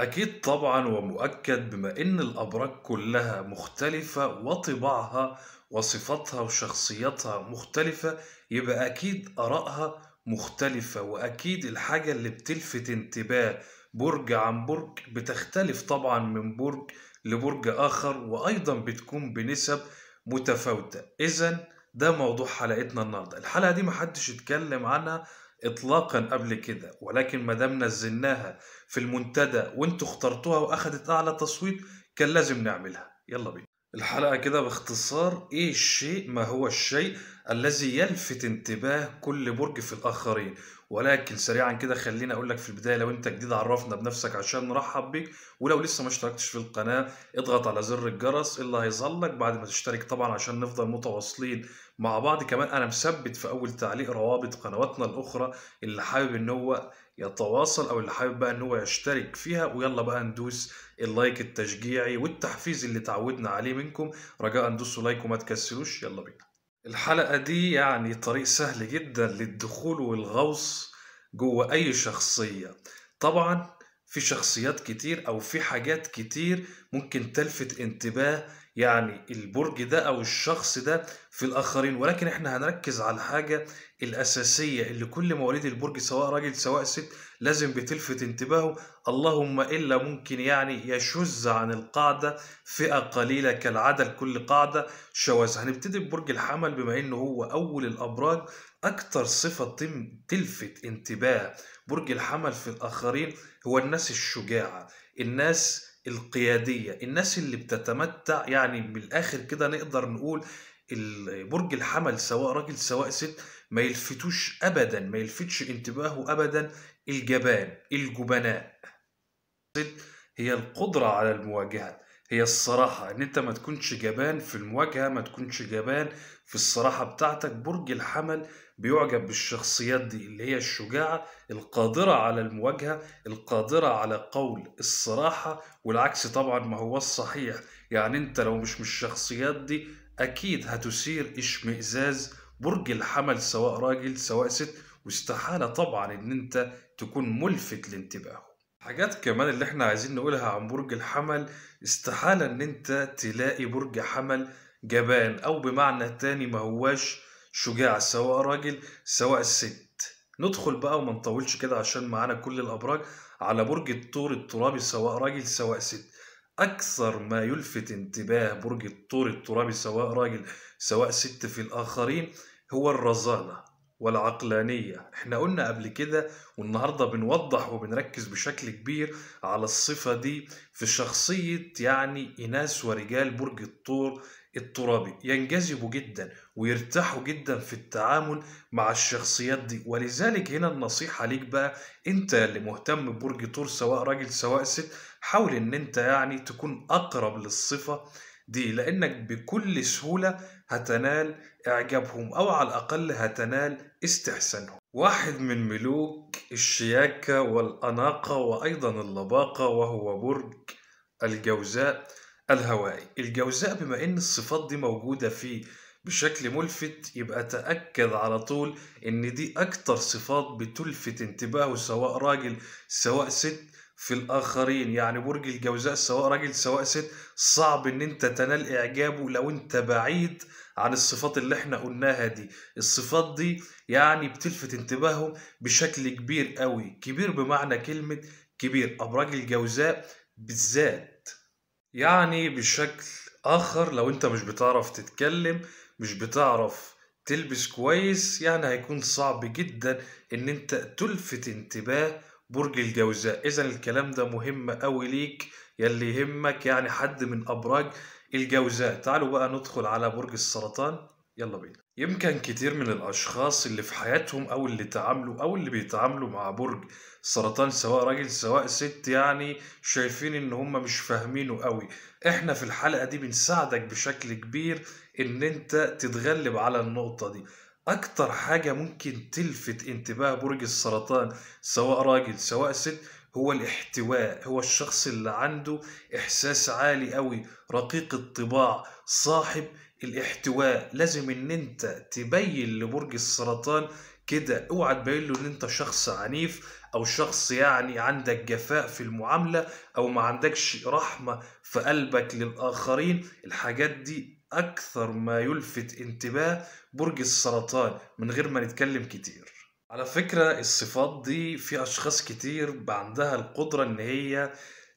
أكيد طبعًا ومؤكد بما إن الأبراج كلها مختلفة وطباعها وصفاتها وشخصياتها مختلفة، يبقى أكيد آرائها مختلفة، وأكيد الحاجة اللي بتلفت انتباه برج عن برج بتختلف طبعًا من برج لبرج آخر، وأيضًا بتكون بنسب متفاوتة. إذًا ده موضوع حلقتنا النهارده. الحلقة دي ما حدش اتكلم عنها إطلاقًا قبل كده، ولكن ما دام نزلناها في المنتدى وأنتم اخترتوها وأخدت أعلى تصويت كان لازم نعملها. يلا بينا. الحلقة كده باختصار إيه الشيء ما هو الشيء الذي يلفت انتباه كل برج في الآخرين، ولكن سريعًا كده خليني أقول لك في البداية لو أنت جديد عرفنا بنفسك عشان نرحب بيك، ولو لسه ما اشتركتش في القناة اضغط على زر الجرس اللي هيظهر لك بعد ما تشترك طبعًا عشان نفضل متواصلين مع بعض، كمان أنا مثبت في أول تعليق روابط قنواتنا الأخرى اللي حابب إن هو يتواصل أو اللي حابب بقى إن هو يشترك فيها، ويلا بقى ندوس اللايك التشجيعي والتحفيز اللي اتعودنا عليه منكم، رجاءً دوسوا لايك وما تكسلوش، يلا بينا. الحلقة دي يعني طريق سهل جدًا للدخول والغوص جوه أي شخصية. طبعًا في شخصيات كتير أو في حاجات كتير ممكن تلفت انتباه يعني البرج ده أو الشخص ده في الآخرين، ولكن إحنا هنركز على الحاجة الأساسية اللي كل مواليد البرج سواء راجل سواء ست لازم بتلفت انتباهه، اللهم إلا ممكن يعني يشُذ عن القاعدة فئة قليلة كالعادة لكل قاعدة شواذ. هنبتدي ببرج الحمل بما إنه هو أول الأبراج، أكتر صفة تم تلفت انتباه برج الحمل في الآخرين هو الناس الشجاعة، الناس القيادية، الناس اللي بتتمتع يعني من الآخر كده نقدر نقول ال برج الحمل سواء راجل سواء ست ما يلفتوش أبدًا، ما يلفتش انتباهه أبدًا الجبان، الجبناء. هي القدرة على المواجهة، هي الصراحة، إن أنت ما تكونش جبان في المواجهة، ما تكونش جبان في الصراحة بتاعتك. برج الحمل بيُعجب بالشخصيات دي اللي هي الشجاعة، القادرة على المواجهة، القادرة على قول الصراحة، والعكس طبعًا ما هواش صحيح. يعني أنت لو مش من الشخصيات دي أكيد هتثير اشمئزاز برج الحمل سواء راجل سواء ست، واستحالة طبعًا إن أنت تكون مُلفت لانتباهه. حاجات كمان اللي إحنا عايزين نقولها عن برج الحمل، استحالة إن أنت تلاقي برج حمل جبان أو بمعنى تاني ما هواش شجاع سواء راجل سواء ست. ندخل بقى وما نطولش كده عشان معانا كل الأبراج على برج الثور الترابي سواء راجل سواء ست. أكثر ما يلفت انتباه برج الثور الترابي سواء راجل سواء ست في الآخرين هو الرزانة والعقلانية. إحنا قلنا قبل كده والنهارده بنوضح وبنركز بشكل كبير على الصفة دي في شخصية يعني إناث ورجال برج الثور الترابي، ينجذبوا جدًا ويرتاحوا جدًا في التعامل مع الشخصيات دي، ولذلك هنا النصيحة ليك بقى أنت اللي مهتم ببرج ثور سواء راجل سواء ست، حاول إن أنت يعني تكون أقرب للصفة دي، لإنك بكل سهولة هتنال إعجابهم أو على الأقل هتنال استحسانهم. واحد من ملوك الشياكة والأناقة وأيضًا اللباقة وهو برج الجوزاء الهوائي. الجوزاء بما إن الصفات دي موجودة فيه بشكل مُلفت، يبقى تأكد على طول إن دي أكتر صفات بتلفت انتباهه سواء راجل سواء ست في الآخرين. يعني برج الجوزاء سواء راجل سواء ست صعب إن أنت تنال إعجابه لو أنت بعيد عن الصفات اللي إحنا قلناها دي. الصفات دي يعني بتلفت انتباههم بشكل كبير أوي، كبير بمعنى كلمة كبير. أبراج الجوزاء بالذات. يعني بشكل آخر لو أنت مش بتعرف تتكلم، مش بتعرف تلبس كويس، يعني هيكون صعب جدًا إن أنت تلفت انتباه برج الجوزاء. إذًا الكلام ده مهم أوي ليك ياللي يهمك يعني حد من أبراج الجوزاء. تعالوا بقى ندخل على برج السرطان، يلا بينا. يمكن كتير من الأشخاص اللي في حياتهم أو اللي تعاملوا أو اللي بيتعاملوا مع برج السرطان سواء راجل سواء ست يعني شايفين إن هم مش فاهمينه أوي. إحنا في الحلقة دي بنساعدك بشكل كبير إن أنت تتغلب على النقطة دي. أكتر حاجة ممكن تلفت انتباه برج السرطان سواء راجل سواء ست هو الاحتواء، هو الشخص اللي عنده إحساس عالي أوي، رقيق الطباع، صاحب الاحتواء. لازم إن أنت تبين لبرج السرطان كده اوعى تبين له ان انت شخص عنيف او شخص يعني عندك جفاء في المعاملة او ما عندكش رحمة في قلبك للاخرين الحاجات دي اكثر ما يلفت انتباه برج السرطان من غير ما نتكلم كتير على فكرة الصفات دي في اشخاص كتير عندها القدرة ان هي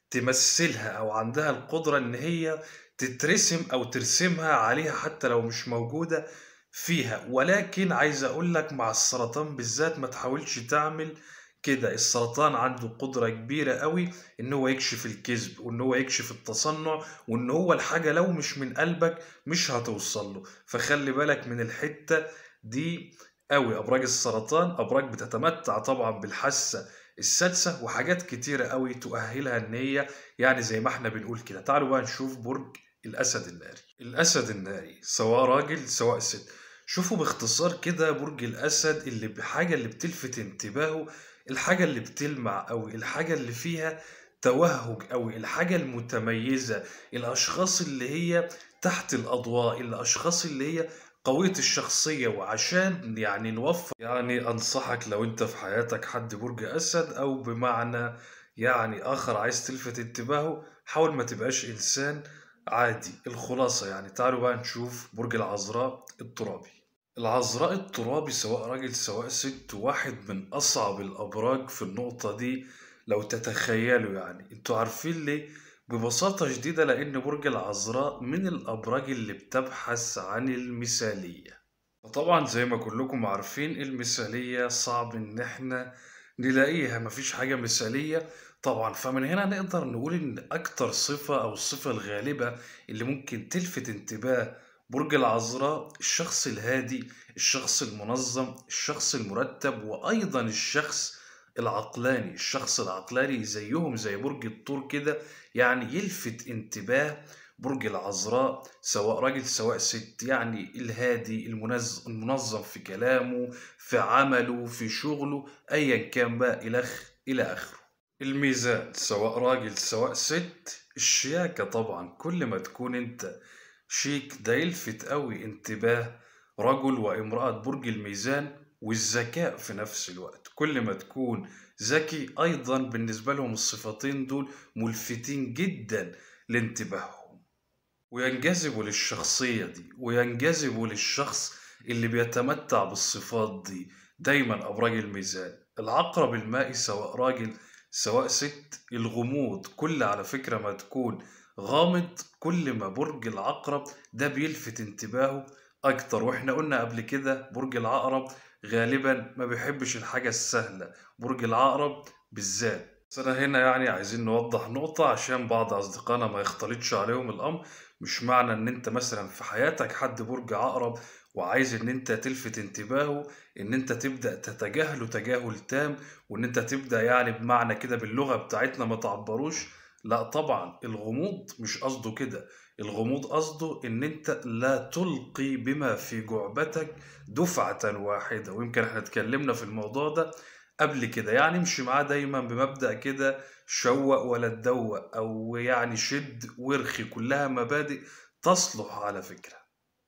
تمثلها او عندها القدرة ان هي تترسم او ترسمها عليها حتى لو مش موجودة فيها ولكن عايز اقول لك مع السرطان بالذات ما تحاولش تعمل كده السرطان عنده قدرة كبيرة قوي ان هو يكشف الكذب وان هو يكشف التصنع وان هو الحاجة لو مش من قلبك مش هتوصل له فخلي بالك من الحتة دي قوي ابراج السرطان ابراج بتتمتع طبعا بالحاسة السادسة وحاجات كتيرة قوي تؤهلها ان هي يعني زي ما احنا بنقول كده تعالوا بقى نشوف برج الاسد الناري الاسد الناري سواء راجل سواء ست شوفوا باختصار كده برج الاسد اللي بحاجة اللي بتلفت انتباهه الحاجة اللي بتلمع أوي الحاجة اللي فيها توهج أوي الحاجة المتميزة الأشخاص اللي هي تحت الأضواء الأشخاص اللي هي قوية الشخصية وعشان يعني نوفر يعني أنصحك لو أنت في حياتك حد برج أسد أو بمعنى يعني آخر عايز تلفت انتباهه حاول ما تبقاش إنسان عادي الخلاصة يعني تعالوا بقى نشوف برج العذراء الترابي العذراء الترابي سواء راجل سواء ست واحد من أصعب الأبراج في النقطة دي لو تتخيلوا يعني انتوا عارفين ليه؟ ببساطة شديدة لأن برج العذراء من الأبراج اللي بتبحث عن المثالية فطبعا زي ما كلكم عارفين المثالية صعب إن احنا نلاقيها مفيش حاجة مثالية طبعا فمن هنا نقدر نقول إن أكتر صفة أو الصفة الغالبة اللي ممكن تلفت انتباه برج العذراء الشخص الهادي الشخص المنظم الشخص المرتب وأيضا الشخص العقلاني الشخص العقلاني زيهم زي برج الثور كده يعني يلفت انتباه برج العذراء سواء راجل سواء ست يعني الهادي المنظم, المنظم في كلامه في عمله في شغله أيا كان بقى إلخ إلى آخره الميزان سواء راجل سواء ست الشياكة طبعا كل ما تكون انت شيك ده يلفت قوي انتباه رجل وامرأة برج الميزان والذكاء في نفس الوقت كل ما تكون ذكي أيضا بالنسبة لهم الصفتين دول ملفتين جدا لانتباههم وينجذبوا للشخصية دي وينجذبوا للشخص اللي بيتمتع بالصفات دي دايما أبراج الميزان العقرب المائي سواء راجل سواء ست الغموض كل على فكرة ما تكون غامض كل ما برج العقرب ده بيلفت انتباهه أكتر وإحنا قلنا قبل كده برج العقرب غالبا ما بيحبش الحاجة السهلة برج العقرب بالذات بس أنا هنا يعني عايزين نوضح نقطة عشان بعض أصدقائنا ما يختلطش عليهم الأمر مش معنى إن أنت مثلا في حياتك حد برج عقرب وعايز إن أنت تلفت انتباهه إن أنت تبدأ تتجاهله تجاهل تام وإن أنت تبدأ يعني بمعنى كده باللغة بتاعتنا ما تعبروش لا طبعا الغموض مش قصده كده الغموض قصده ان انت لا تلقي بما في جعبتك دفعة واحدة ويمكن احنا اتكلمنا في الموضوع ده قبل كده يعني امشي معاه دايما بمبدأ كده شوق ولا تدوق او يعني شد وارخي كلها مبادئ تصلح على فكرة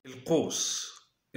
القوس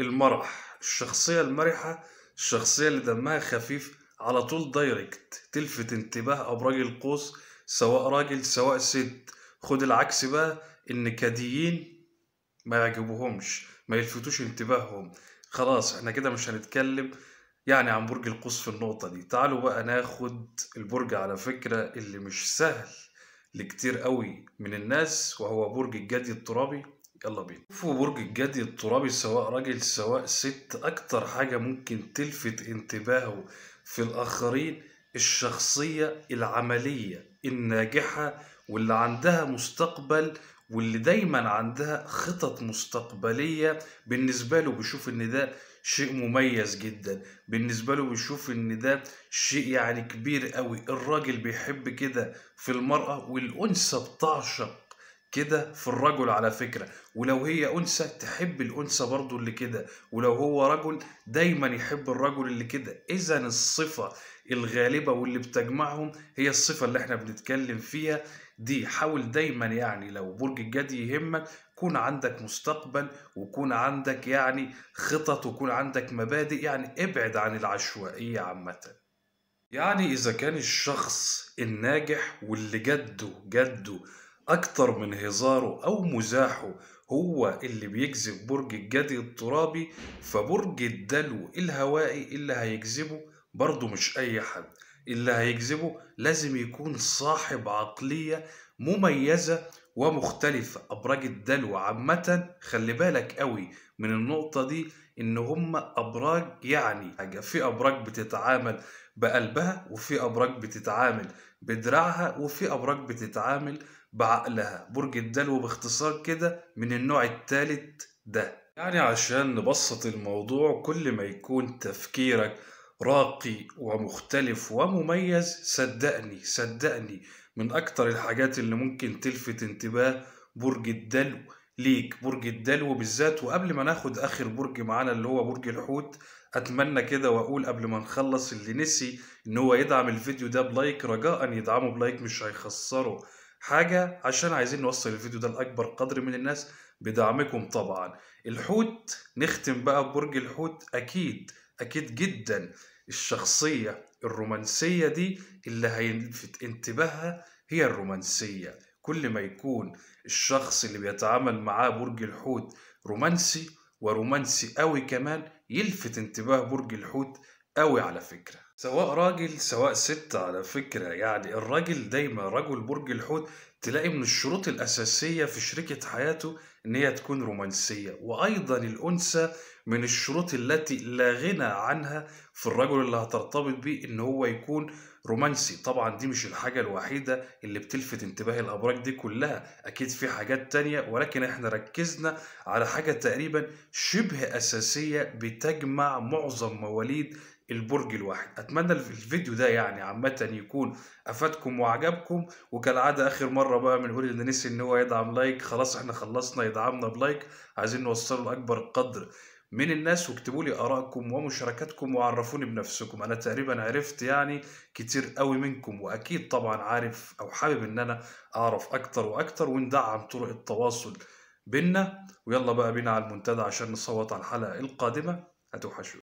المرح الشخصية المرحة الشخصية اللي دمها خفيف على طول دايركت تلفت انتباه أبراج القوس سواء راجل سواء ست خد العكس بقى النكديين ما يعجبوهمش ما يلفتوش انتباههم خلاص احنا كده مش هنتكلم يعني عن برج القوس في النقطة دي تعالوا بقى ناخد البرج على فكرة اللي مش سهل لكتير قوي من الناس وهو برج الجدي الترابي يلا بينا شوفوا برج الجدي الترابي سواء راجل سواء ست أكتر حاجة ممكن تلفت انتباهه في الآخرين الشخصية العملية الناجحة واللي عندها مستقبل واللي دايما عندها خطط مستقبلية بالنسبة له بيشوف ان ده شيء مميز جدا بالنسبة له بيشوف ان ده شيء يعني كبير قوي الراجل بيحب كده في المرأة والأنثى بتعشق كده في الرجل على فكرة ولو هي أنثى تحب الأنثى برضو اللي كده ولو هو رجل دايما يحب الرجل اللي كده إذا الصفة الغالبة واللي بتجمعهم هي الصفة اللي احنا بنتكلم فيها دي حاول دايما يعني لو برج الجدي يهمك كون عندك مستقبل وكون عندك يعني خطط وكون عندك مبادئ يعني ابعد عن العشوائية عامة يعني إذا كان الشخص الناجح واللي جده جده أكتر من هزاره أو مزاحه هو اللي بيجذب برج الجدي الترابي فبرج الدلو الهوائي اللي هيجذبه برضه مش أي حد اللي هيجذبه لازم يكون صاحب عقلية مميزة ومختلفة أبراج الدلو عامة خلي بالك قوي من النقطة دي إن هم أبراج يعني حاجة في أبراج بتتعامل بقلبها وفي أبراج بتتعامل بدراعها وفي أبراج بتتعامل بعقلها برج الدلو باختصار كده من النوع التالت ده يعني عشان نبسط الموضوع كل ما يكون تفكيرك راقي ومختلف ومميز صدقني صدقني من أكتر الحاجات اللي ممكن تلفت انتباه برج الدلو ليك برج الدلو بالذات وقبل ما ناخد آخر برج معانا اللي هو برج الحوت أتمنى كده وأقول قبل ما نخلص اللي نسي إن هو يدعم الفيديو ده بلايك رجاء يدعمه بلايك مش هيخسره حاجة عشان عايزين نوصل الفيديو ده لأكبر قدر من الناس بدعمكم طبعا الحوت نختم بقى ببرج الحوت أكيد أكيد جدا الشخصية الرومانسية دي اللي هيلفت انتباهها هي الرومانسية كل ما يكون الشخص اللي بيتعامل معاه برج الحوت رومانسي ورومانسي قوي كمان يلفت انتباه برج الحوت قوي على فكرة سواء راجل سواء ست على فكرة يعني الراجل دايما رجل برج الحوت تلاقي من الشروط الأساسية في شريكة حياته إن هي تكون رومانسية وأيضا الأنثى من الشروط التي لا غنى عنها في الرجل اللي هترتبط بيه إن هو يكون رومانسي طبعا دي مش الحاجة الوحيدة اللي بتلفت انتباه الأبراج دي كلها أكيد في حاجات تانية ولكن احنا ركزنا على حاجة تقريبا شبه أساسية بتجمع معظم مواليد البرج الواحد اتمنى الفيديو ده يعني عامه يكون افادكم وعجبكم وكالعاده اخر مره بقى بنقول اللي نسي ان هو يدعم لايك خلاص احنا خلصنا يدعمنا بلايك عايزين نوصله لاكبر قدر من الناس واكتبوا لي ارائكم ومشاركاتكم وعرفوني بنفسكم انا تقريبا عرفت يعني كتير قوي منكم واكيد طبعا عارف او حابب ان انا اعرف اكتر واكتر وندعم طرق التواصل بينا ويلا بقى بينا على المنتدى عشان نصوت على الحلقه القادمه هتوحشوا